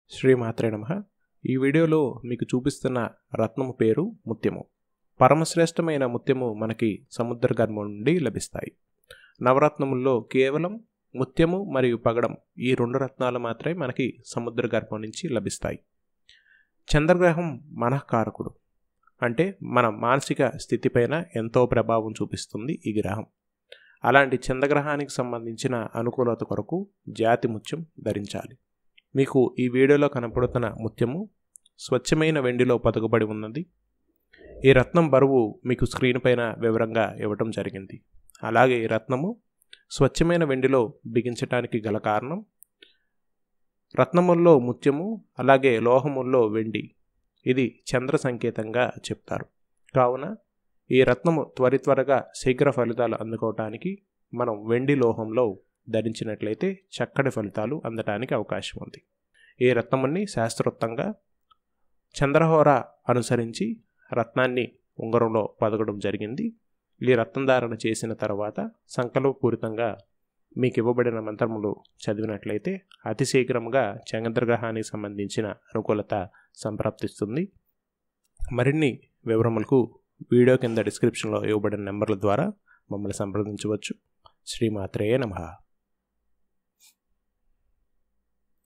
శ్రీమాత్రే నమ ఈ వీడియోలో మీకు చూపిస్తున్న రత్నము పేరు ముత్యము పరమశ్రేష్టమైన ముత్యము మనకి సముద్ర గర్భం నుండి లభిస్తాయి నవరత్నముల్లో కేవలం ముత్యము మరియు పగడం ఈ రెండు రత్నాలు మాత్రమే మనకి సముద్ర గర్భం నుంచి లభిస్తాయి చంద్రగ్రహం మనఃకారకుడు అంటే మన మానసిక స్థితిపైన ఎంతో ప్రభావం చూపిస్తుంది ఈ గ్రహం అలాంటి చంద్రగ్రహానికి సంబంధించిన అనుకూలత కొరకు జాతి ముత్యం ధరించాలి మీకు ఈ వీడియోలో కనపడుతున్న ముత్యము స్వచ్ఛమైన వెండిలో పతకబడి ఉన్నది ఈ రత్నం బరువు మీకు స్క్రీన్ పైన వివరంగా ఇవ్వటం జరిగింది అలాగే ఈ రత్నము స్వచ్ఛమైన వెండిలో బిగించటానికి గల కారణం రత్నముల్లో ముత్యము అలాగే లోహముల్లో వెండి ఇది చంద్ర సంకేతంగా చెప్తారు కావున ఈ రత్నము త్వరిత్వరగా శీఘ్ర ఫలితాలు అందుకోవటానికి మనం వెండి లోహంలో ధరించినట్లయితే చక్కటి ఫలితాలు అందటానికి అవకాశం ఉంది ఈ రత్నముని శాస్త్రోక్తంగా చంద్రహోర అనుసరించి రత్నాన్ని ఉంగరంలో పదగడం జరిగింది ఈ రత్నం ధారణ చేసిన తర్వాత సంకల్పపూరితంగా మీకు ఇవ్వబడిన మంత్రములు చదివినట్లయితే అతి శీఘ్రంగా చంద్రగ్రహానికి సంబంధించిన అనుకూలత సంప్రాప్తిస్తుంది మరిన్ని వివరములకు వీడియో కింద డిస్క్రిప్షన్లో ఇవ్వబడిన నెంబర్ల ద్వారా మమ్మల్ని సంప్రదించవచ్చు శ్రీమాత్రేయ నమః